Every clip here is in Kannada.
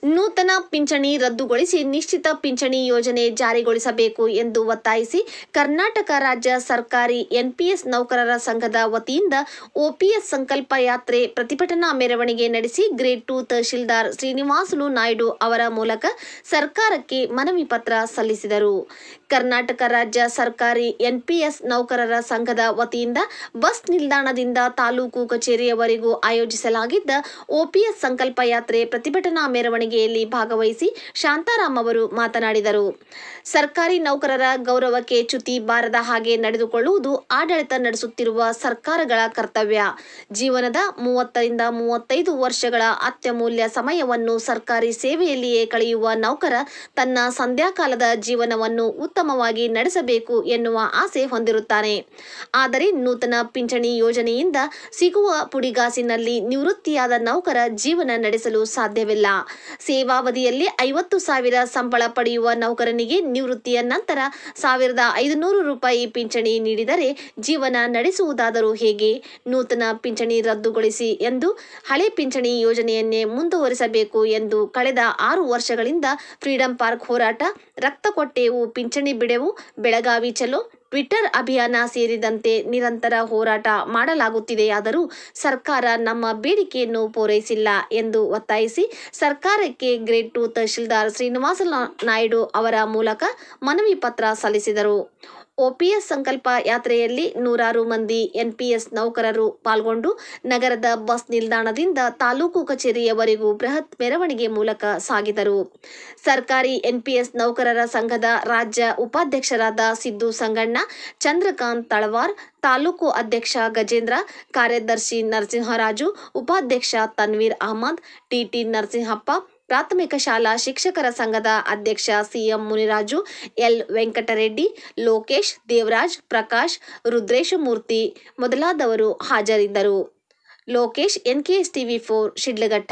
ನೂತನ ಪಿಂಚಣಿ ರದ್ದುಗೊಳಿಸಿ ನಿಶ್ಚಿತ ಪಿಂಚಣಿ ಯೋಜನೆ ಜಾರಿಗೊಳಿಸಬೇಕು ಎಂದು ಒತ್ತಾಯಿಸಿ ಕರ್ನಾಟಕ ರಾಜ್ಯ ಸರ್ಕಾರಿ ಎನ್ಪಿಎಸ್ ನೌಕರರ ಸಂಘದ ವತಿಯಿಂದ ಒಪಿಎಸ್ ಸಂಕಲ್ಪ ಯಾತ್ರೆ ಪ್ರತಿಭಟನಾ ಮೆರವಣಿಗೆ ನಡೆಸಿ ಗ್ರೇಡ್ ಟು ತಹಶೀಲ್ದಾರ್ ಶ್ರೀನಿವಾಸುಲು ನಾಯ್ಡು ಅವರ ಮೂಲಕ ಸರ್ಕಾರಕ್ಕೆ ಮನವಿ ಪತ್ರ ಸಲ್ಲಿಸಿದರು ಕರ್ನಾಟಕ ರಾಜ್ಯ ಸರ್ಕಾರಿ ಎನ್ಪಿಎಸ್ ನೌಕರರ ಸಂಘದ ವತಿಯಿಂದ ಬಸ್ ನಿಲ್ದಾಣದಿಂದ ತಾಲೂಕು ಕಚೇರಿಯವರೆಗೂ ಆಯೋಜಿಸಲಾಗಿದ್ದ ಒಪಿಎಸ್ ಸಂಕಲ್ಪ ಯಾತ್ರೆ ಪ್ರತಿಭಟನಾ ಮೆರವಣಿಗೆಯಲ್ಲಿ ಭಾಗವಹಿಸಿ ಶಾಂತಾರಾಮ್ ಅವರು ಮಾತನಾಡಿದರು ಸರ್ಕಾರಿ ನೌಕರರ ಗೌರವಕ್ಕೆ ಚ್ಯುತಿ ಬಾರದ ಹಾಗೆ ನಡೆದುಕೊಳ್ಳುವುದು ಆಡಳಿತ ನಡೆಸುತ್ತಿರುವ ಸರ್ಕಾರಗಳ ಕರ್ತವ್ಯ ಜೀವನದ ಮೂವತ್ತರಿಂದ ಮೂವತ್ತೈದು ವರ್ಷಗಳ ಅತ್ಯಮೂಲ್ಯ ಸಮಯವನ್ನು ಸರ್ಕಾರಿ ಸೇವೆಯಲ್ಲಿಯೇ ಕಳೆಯುವ ನೌಕರ ತನ್ನ ಸಂಧ್ಯಾಕಾಲದ ಜೀವನವನ್ನು ಉತ್ತಮವಾಗಿ ನಡೆಸಬೇಕು ಎನ್ನುವ ಆಸೆ ಹೊಂದಿರುತ್ತಾನೆ ಆದರೆ ನೂತನ ಪಿಂಚಣಿ ಯೋಜನೆಯಿಂದ ಸಿಗುವ ಪುಡಿಗಾಸಿನಲ್ಲಿ ನಿವೃತ್ತಿಯಾದ ನೌಕರ ಜೀವನ ನಡೆಸಲು ಸಾಧ್ಯವಿಲ್ಲ ಸೇವಾವಧಿಯಲ್ಲಿ ಐವತ್ತು ಸಾವಿರ ಸಂಬಳ ಪಡೆಯುವ ನೌಕರನಿಗೆ ನಿವೃತ್ತಿಯ ನಂತರ ಸಾವಿರದ ಐದುನೂರು ರೂಪಾಯಿ ಪಿಂಚಣಿ ನೀಡಿದರೆ ಜೀವನ ನಡೆಸುವುದಾದರೂ ಹೇಗೆ ನೂತನ ಪಿಂಚಣಿ ರದ್ದುಗೊಳಿಸಿ ಎಂದು ಹಳೆ ಪಿಂಚಣಿ ಯೋಜನೆಯನ್ನೇ ಮುಂದುವರಿಸಬೇಕು ಎಂದು ಕಳೆದ ಆರು ವರ್ಷಗಳಿಂದ ಫ್ರೀಡಂ ಪಾರ್ಕ್ ಹೋರಾಟ ರಕ್ತ ಕೊಟ್ಟೆವು ಪಿಂಚಣಿ ಬಿಡೆವು ಬೆಳಗಾವಿ ಚಲೋ ಟ್ವಿಟರ್ ಅಭಿಯಾನ ಸೇರಿದಂತೆ ನಿರಂತರ ಹೋರಾಟ ಮಾಡಲಾಗುತ್ತಿದೆಯಾದರೂ ಸರ್ಕಾರ ನಮ್ಮ ಬೇಡಿಕೆಯನ್ನು ಪೂರೈಸಿಲ್ಲ ಎಂದು ಒತ್ತಾಯಿಸಿ ಸರ್ಕಾರಕ್ಕೆ ಗ್ರೇಡ್ ಟು ತಹಶೀಲ್ದಾರ್ ಶ್ರೀನಿವಾಸ ನಾಯ್ಡು ಅವರ ಮೂಲಕ ಮನವಿ ಪತ್ರ ಸಲ್ಲಿಸಿದರು ಒಪಿಎಸ್ ಸಂಕಲ್ಪ ಯಾತ್ರೆಯಲ್ಲಿ ನೂರಾರು ಮಂದಿ ಎನ್ಪಿಎಸ್ ನೌಕರರು ಪಾಲ್ಗೊಂಡು ನಗರದ ಬಸ್ ನಿಲ್ದಾಣದಿಂದ ತಾಲೂಕು ಕಚೇರಿಯವರೆಗೂ ಬೃಹತ್ ಮೆರವಣಿಗೆ ಮೂಲಕ ಸಾಗಿದರು ಸರ್ಕಾರಿ ಎನ್ಪಿಎಸ್ ನೌಕರರ ಸಂಘದ ರಾಜ್ಯ ಉಪಾಧ್ಯಕ್ಷರಾದ ಸಿದ್ದು ಸಂಗಣ್ಣ ಚಂದ್ರಕಾಂತ್ ತಳವಾರ್ ತಾಲೂಕು ಅಧ್ಯಕ್ಷ ಗಜೇಂದ್ರ ಕಾರ್ಯದರ್ಶಿ ನರಸಿಂಹರಾಜು ಉಪಾಧ್ಯಕ್ಷ ತನ್ವೀರ್ ಅಹಮದ್ ಟಿಟಿ ನರಸಿಂಹಪ್ಪ ಪ್ರಾಥಮಿಕ ಶಾಲಾ ಶಿಕ್ಷಕರ ಸಂಘದ ಅಧ್ಯಕ್ಷ ಸಿಎಂ ಮುನಿರಾಜು ಎಲ್ ವೆಂಕಟರೆಡ್ಡಿ ಲೋಕೇಶ್ ದೇವರಾಜ್ ಪ್ರಕಾಶ್ ರುದ್ರೇಶಮೂರ್ತಿ ಮೊದಲಾದವರು ಹಾಜರಿದ್ದರು Lokesh NKS TV four Shidlaghatta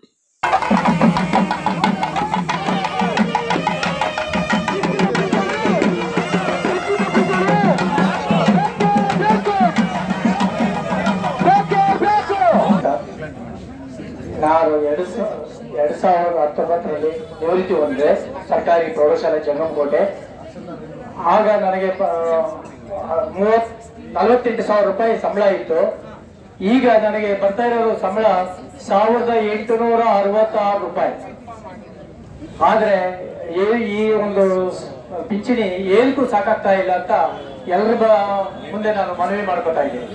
ನಾನು ಎರಡು ಸ- ಎರಡು ಸಾವಿರದ ಹತ್ತೊಂಬತ್ತರಲ್ಲಿ ನಿವೃತ್ತಿ ಹೊಂದಿದೆ ಸರ್ಕಾರಿ ಪ್ರೌಢಶಾಲೆ ಜಂಗಮಕೋಟೆ ಆಗ ನನಗೆ ಪ- ಆ, ಮೂವತ್ ನಲವತ್ತೆಂಟು ಸಾವಿರ ರೂಪಾಯಿ ಸಂಬಳ ಇತ್ತು ಈಗ ನನಗೆ ಬರ್ತಾ ಇರೋದು ಸಂಬಳ ಸಾವಿರದ ಎಂಟುನೂರ ಅರವತ್ತಾರು ರೂಪಾಯಿ ಆದ್ರೆ ಈ- ಈ ಒಂದು ಸ್- ಪಿಂಚಣಿ ಏನಕ್ಕೂ ಸಾಕಾಗ್ತಾ ಇಲ್ಲ ಅಂತ ಎಲ್ಲರ ಬ- ಮುಂದೆ ನಾನು ಮನವಿ ಮಾಡ್ಕೊತಾ ಇದ್ದೀನಿ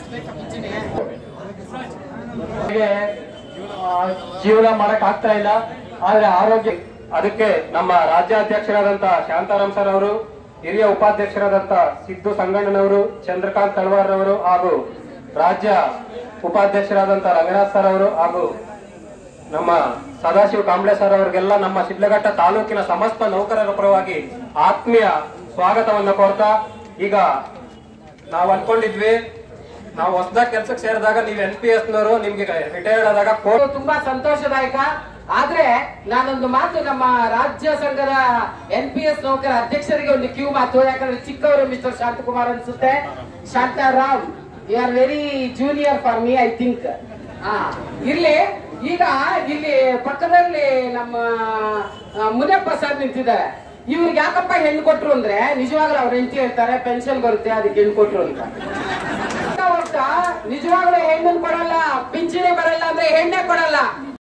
ನನಗೆ ಆ, ಜೀವನ ಮಾಡಕ್ ಆಗ್ತಾ ಇಲ್ಲ ಆದ್ರೆ ಆರೋಗ್ಯ ಅದಕ್ಕೆ ನಮ್ಮ ರಾಜ್ಯಾಧ್ಯಕ್ಷರಾದಂತ ಶಾಂತಾರಾಮ್ ಸರ್ ಅವರು ಹಿರಿಯ ಉಪಾಧ್ಯಕ್ಷರಾದಂತ ಸಿದ್ದು ಸಂಗಣ್ಣನವರು ಚಂದ್ರಕಾಂತ್ ತಳವಾರ್ ಅವರು ಹಾಗೂ ರಾಜ್ಯ ಉಪಾಧ್ಯಕ್ಷರಾದಂತ ರಂಗನಾಥ್ ಸರ್ ಅವರು ಹಾಗೂ ನಮ್ಮ ಸದಾಶಿವ ಕಾಂಬ್ಳೆ ಸರ್ ಅವರಿಗೆಲ್ಲ ನಮ್ಮ ಶಿಡ್ಲಘಟ್ಟ ತಾಲೂಕಿನ ಸಮಸ್ತ ನೌಕರರ ಪರವಾಗಿ ಆತ್ಮೀಯ ಸ್ವಾಗತವನ್ನ ಕೋರ್ತಾ ಈಗ ನಾವು ಅನ್ಕೊಂಡಿದ್ವಿ ನಾವು ಹೊಸದಾಗಿ ಕೆಲ್ಸಕ್ಕೆ ಸೇರಿದಾಗ ನೀವು ಎನ್ ಪಿ ಎಸ್ ನವರು ನಿಮ್ಗೆ ರಿಟೈರ್ಡ್ ಆದಾಗ ಕೋರ್ಟ್ ಇದು ತುಂಬಾ ಸಂತೋಷದಾಯಕ ಆದ್ರೆ ನಾನೊಂದು ಮಾತು ನಮ್ಮ ರಾಜ್ಯ ಸಂಘದ ಎನ್ ಪಿ ಎಸ್ ನೌಕರ ಅಧ್ಯಕ್ಷರಿಗೆ ಒಂದು ಕ್ಯೂ ಮಾತು ಯಾಕಂದ್ರೆ ಚಿಕ್ಕವರು ಮಿಸ್ಟರ್ ಶಾಂತಕುಮಾರ್ ಅನ್ಸುತ್ತೆ Shantharam you are very junior for me I think ಇರ್ಲಿ ಈಗ ಇಲ್ಲಿ ಪಕ್ಕದಲ್ಲಿ ನಮ್ಮ ಆ, ಮುನಿಯಪ್ಪ ಸರ್ ನಿಂತಿದ್ದಾರೆ ಇವ್ರಿಗೆ ಯಾಕಪ್ಪ ಹೆಣ್ಣು ಕೊಟ್ರು ಅಂದ್ರೆ ನಿಜವಾಗ್ಲೂ ಅವ್ರ ಹೆಂಡತಿ ಹೇಳ್ತಾರೆ ಪೆನ್ಷನ್ ಬರುತ್ತೆ ಅದಕ್ಕೆ ಹೆಣ್ಣು ಕೊಟ್ರು ಅಂತ ನಿಜವಾಗ್ಲೂ ಹೆಣ್ಣನ್ನು ಕೊಡಲ್ಲ ಪಿಂಚಣಿ ಬರಲ್ಲ ಅಂದ್ರೆ ಹೆಣ್ಣೆ ಕೊಡಲ್ಲ